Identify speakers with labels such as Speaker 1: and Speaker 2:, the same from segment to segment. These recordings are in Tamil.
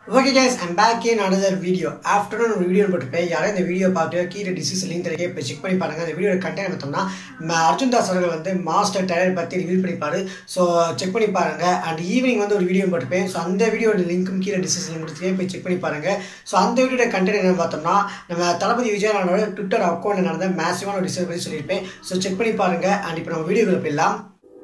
Speaker 1: okay guys I'm back in another video afternoon ஒரு வீடியோ போட்டுருப்பேன் யாரும் இந்த வீடியோ பார்த்து கீழே டிசீஸ் லிங்க் தெரியும் இப்போ செக் பண்ணி பாருங்க அந்த வீடியோட கண்டென்ட் பார்த்தோம்னா நம்ம அர்ஜுன் தாஸ் அவர்கள் வந்து மாஸ்டர் டயர் பற்றி ரிவீல் பண்ணிப்பாரு ஸோ செக் பண்ணி பாருங்க அண்ட் ஈவினிங் வந்து ஒரு வீடியோ போட்டுப்பேன் ஸோ அந்த வீடியோட லிங்க்கும் கீழே டிசீஸ் லிங்க் கொடுத்துருக்கேன் போய் செக் பண்ணி பாருங்க ஸோ அந்த வீடியோட கண்டென்ட் என்ன பார்த்தோம்னா நம்ம தளபதி விஜயநாதோட ட்விட்டர் அக்கௌண்ட்டில் நடந்த மேக்ஸிமான ஒரு டிசைன் பற்றி சொல்லியிருப்பேன் ஸோ செக் பண்ணி பாருங்க அண்ட் இப்போ நம்ம வீடியோக்குள்ள போயிடலாம்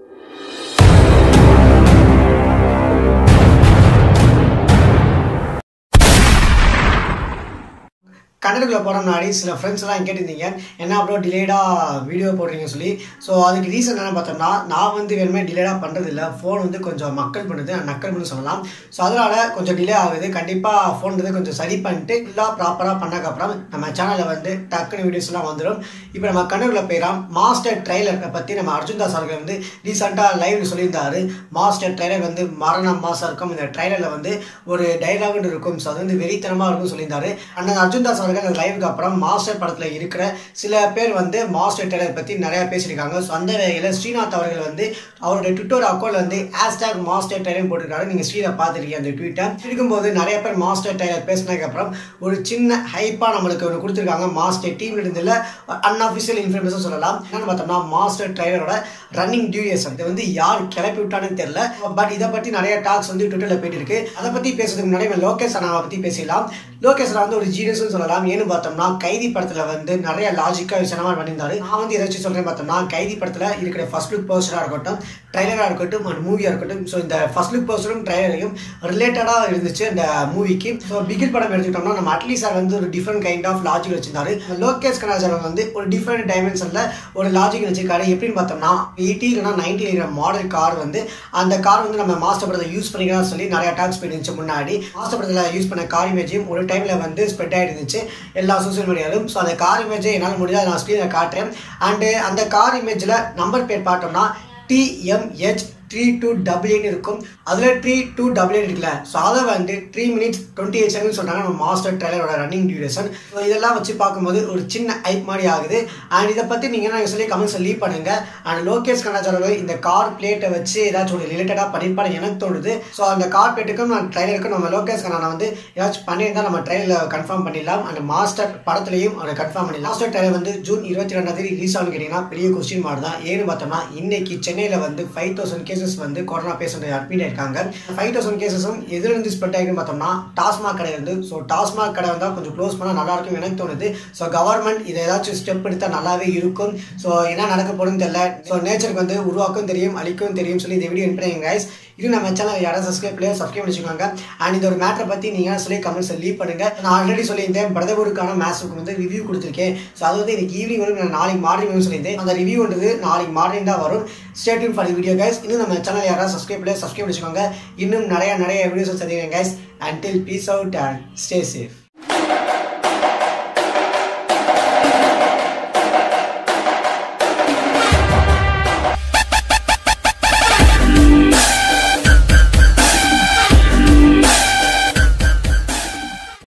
Speaker 1: கண்டனுக்குள்ள போகிற முன்னாடி சில ஃப்ரெண்ட்ஸ் எல்லாம் கேட்டிருந்தீங்க என்ன அவ்வளோ டிலேடாக வீடியோ போடுறீங்கன்னு சொல்லி ஸோ அதுக்கு ரீசன் என்ன பார்த்தோம்னா நான் வந்து வேணுமே டிலேடாக பண்ணுறது இல்லை ஃபோன் வந்து கொஞ்சம் மக்கள் பண்ணுது நக்கல் பண்ணி சொல்லலாம் ஸோ அதனால் கொஞ்சம் டிலே ஆகுது கண்டிப்பாக ஃபோன் வந்து கொஞ்சம் சரி பண்ணிட்டு எல்லாம் ப்ராப்பராக பண்ணக்கப்புறம் நம்ம சேனலில் வந்து டக்குனு வீடியோஸ்லாம் வந்துடும் இப்போ நம்ம கண்ணுக்குள்ள போயிடலாம் மாஸ்டர் ட்ரைலரை பற்றி நம்ம அர்ஜுன் தாஸ் அவர்கள் வந்து ரீசெண்டாக லைவ் சொல்லியிருந்தாரு மாஸ்டர் ட்ரைலர் வந்து மரணம் மாசம் இருக்கும் இந்த ட்ரைலரில் வந்து ஒரு டைலாக்னு இருக்கும் ஸோ அது வந்து வெறித்தனமாக இருக்கும்னு சொல்லியிருந்தாரு அண்ணன் அர்ஜுன் தாஸ் அவர்கள் அந்த லைவுக்கு அப்புறம் மாஸ்டர் படத்தில் இருக்கிற சில பேர் வந்து மாஸ்டர் ட்ரெய்லர் பற்றி நிறையா பேசியிருக்காங்க ஸோ அந்த வகையில் ஸ்ரீநாத் அவர்கள் வந்து அவருடைய ட்விட்டர் அக்கௌண்ட்டில் வந்து ஹேஷ்டாக் மாஸ்டர் ட்ரெய்லர் போட்டிருக்காரு நீங்கள் ஸ்ரீனை பார்த்துருக்கீங்க அந்த ட்வீட்டை இருக்கும்போது நிறைய பேர் மாஸ்டர் ட்ரெய்லர் பேசினதுக்கப்புறம் ஒரு சின்ன ஹைப்பாக நம்மளுக்கு ஒன்று கொடுத்துருக்காங்க மாஸ்டர் டீம் இருந்தில் அன்அஃபிஷியல் இன்ஃபர்மேஷன் சொல்லலாம் என்னன்னு பார்த்தோம்னா மாஸ்டர் ட்ரெய்லரோட ரன்னிங் டியூரேஷன் இதை வந்து யார் கிளப்பி விட்டான்னு தெரியல பட் இதை பற்றி நிறைய டாக்ஸ் வந்து ட்விட்டரில் போயிட்டு இருக்கு அதை பற்றி பேசுறதுக்கு முன்னாடி நம்ம லோகேஷ் அண்ணாவை பற்றி பேசலாம் லோகேஷ் அண்ணா வந்து ஒரு ஜீனியஸ்னு சொல்லலாம் ஏன்னு பார்த்தோம்னா கைதி படத்தில் வந்து நிறைய லாஜிக்காக விஷயமா பண்ணியிருந்தாரு நான் வந்து ஏதாச்சும் சொல்கிறேன் பார்த்தோம்னா கைதி படத்தில் இருக்கிற ஃபர்ஸ்ட் லுக் போஸ்டராக இருக்கட்டும் ட்ரைலராக இருக்கட்டும் அண்ட் மூவியாக இருக்கட்டும் ஸோ இந்த ஃபர்ஸ்ட் லுக் போஸ்டரும் ட்ரைலரையும் ரிலேட்டடாக இருந்துச்சு அந்த மூவிக்கு ஸோ பிகில் படம் எடுத்துக்கிட்டோம்னா நம்ம அட்லீஸ்ட் சார் வந்து ஒரு டிஃப்ரெண்ட் கைண்ட் ஆஃப் லாஜிக் வச்சிருந்தாரு லோகேஷ் கனாச்சார் வந்து ஒரு டிஃப்ரெண்ட் டைமென்ஷனில் ஒரு லாஜிக் வச்சிருக்காரு எப்படின்னு பார்த்தோம்னா எயிட்டி இல்லைனா நைன்டி இருக்கிற மாடல் கார் வந்து அந்த கார் வந்து நம்ம மாஸ்டர் படத்தை யூஸ் பண்ணிக்கலாம் சொல்லி நிறைய டாக்ஸ் போயிருந்துச்சு முன்னாடி மாஸ்டர் படத்தில் யூஸ் பண்ண கார் இமேஜையும் ஒரு டைமில் வந்து ஸ்ப்ரெட் ஆகிருந்துச்சு எல்லா சோசியல் மீடியாலும் ஸோ அந்த கார் இமேஜை என்னால் முடியாது நான் ஸ்க்ரீனில் காட்டுறேன் அண்டு அந்த கார் இமேஜில் நம்பர் பிளேட் பார்த்தோம்னா TMH three two double eight இருக்கும் அதில் த்ரீ டூ டபுள் எயிட் இருக்குல்ல ஸோ அதை வந்து three minutes twenty eight second சொல்கிறாங்க நம்ம மாஸ்டர் ட்ரைலரோட ரன்னிங் டியூரேஷன் ஸோ இதெல்லாம் வச்சு பார்க்கும்போது ஒரு சின்ன ஐப் மாதிரி ஆகுது அண்ட் இதை பற்றி நீங்கள் என்ன சொல்லி கமெண்ட்ஸ் லீவ் பண்ணுங்க அண்ட் லோகேஷ் கண்ணாச்சாரர்கள் இந்த கார் பிளேட்டை வச்சு ஏதாச்சும் ஒரு ரிலேட்டடாக பண்ணியிருப்பாரு எனக்கு தோணுது ஸோ அந்த கார் பிளேட்டுக்கும் நான் ட்ரைலருக்கும் நம்ம லோகேஷ் கண்ணா வந்து ஏதாச்சும் பண்ணியிருந்தா நம்ம ட்ரைலரில் கன்ஃபார்ம் பண்ணிடலாம் அண்ட் மாஸ்டர் படத்துலையும் அதை கன்ஃபார்ம் பண்ணிடலாம் மாஸ்டர் ட்ரைலர் வந்து ஜூன் இருபத்தி ரெண்டாம் தேதி ரிலீஸ் ஆகும் கேட்டிங்கன்னா பெரிய கொஸ்டின் மார்க் தான் ஏன்னு பார்த்தோம்னா இன்னைக்கு சென்னையில் வந்து ஃபைவ் தௌசண்ட் கேசஸ் வந்து கொரோனா பேஷண்ட் அட்மிட் ஆயிருக்காங்க ஃபைவ் தௌசண்ட் கேசஸும் எதுலேருந்து ஸ்ப்ரெட் ஆகிருக்குன்னு பார்த்தோம்னா டாஸ்மாக் கடை இருந்து ஸோ டாஸ்மாக் கடை வந்தால் கொஞ்சம் க்ளோஸ் பண்ணால் நல்லா இருக்கும் எனக்கு தோணுது ஸோ கவர்மெண்ட் இதை ஏதாச்சும் ஸ்டெப் எடுத்தால் நல்லாவே இருக்கும் ஸோ என்ன நடக்க போகுதுன்னு தெரியல ஸோ நேச்சருக்கு வந்து உருவாக்கும் தெரியும் அழிக்கும் தெரியும் சொல்லி இந்த வீடியோ என் கைஸ் இது நம்ம சேனல் யாராவது சப்ஸ்கிரைப் பண்ணி சப்ஸ்கிரைப் பண்ணிச்சுக்கோங்க அண்ட் இந்த ஒரு மேட்டரை பற்றி நீங்கள் சொல்லி கமெண்ட்ஸ் லீவ் பண்ணுங்க நான் ஆல்ரெடி சொல்லியிருந்தேன் பிரதமருக்கான மேட்ச்சுக்கு வந்து ரிவ்யூ கொடுத்துருக்கேன் ஸோ அது வந்து இன்னைக்கு ஈவினிங் வரும் நான் நாளைக்கு மார்னிங் வரும் சொல்லியிருந்தேன் அந்த ரிவ்யூன்றது நாளைக்கு மார்னிங் தான் வரும் ஸ்டேட்யூன் ஃபார் வீடியோ கைஸ் இன்னும் நம்ம சேனல் யாராவது சப்ஸ்கிரைப் பண்ணி சப்ஸ்கிரைப் பண்ணிச்சுக்கோங்க இன்னும் நிறைய நிறைய வீடியோஸ் சந்திக்கிறேன் guys until peace out and stay safe